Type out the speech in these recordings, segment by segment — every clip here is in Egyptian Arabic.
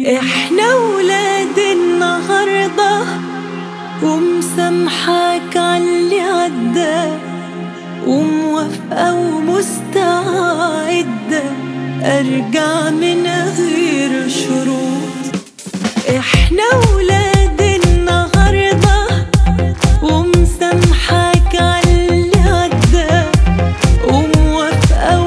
احنا ولاد النهاردة ومسامحاك عاللي عدى وموافقة ومستعدة ارجع من غير شروط احنا ولاد النهاردة ومسامحاك عاللي عدى وموافقة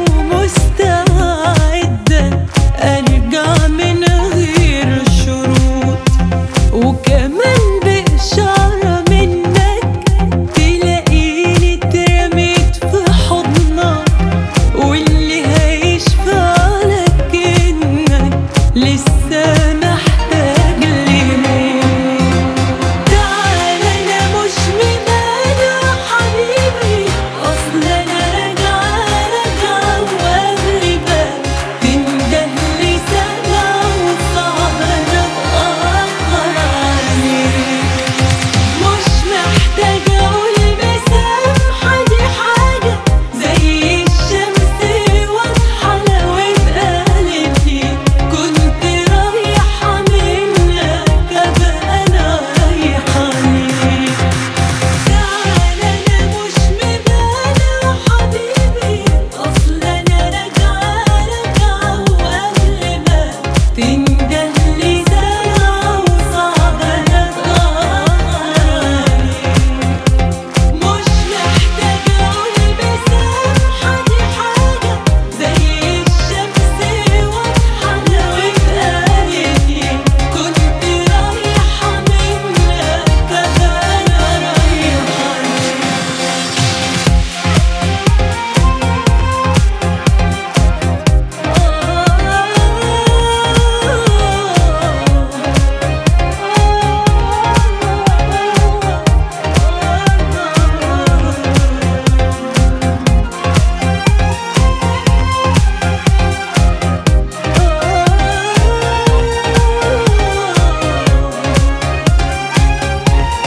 ومستعدة ارجع من غير شروط وكمان بإشارة منك تلاقيني اترميت في حضنك واللي هيشفع لك انك لسه محتاج ليه تعال انا مش ممانع حبيبي اصل انا راجعة راجعة وقلبك تندهلي سنة وصعب انا اتأخر عليك مش محتاجة اقول مسامحة دي حاجة زي الشمس واضحة لو اتقالت لي كنت رايحة منك ابقى انا رايحة ليك تعال انا مش مبالغ حبيبي اصل انا راجعة راجعة وقلبك تندهلي ساعة وصعب انا اتأخر مش محتاجة اقول مسامحة دي حاجة زي الشمس واضحة لو اتقالت لي كنت رايحة منك ابقى انا رايحة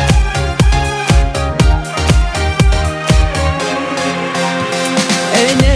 أنا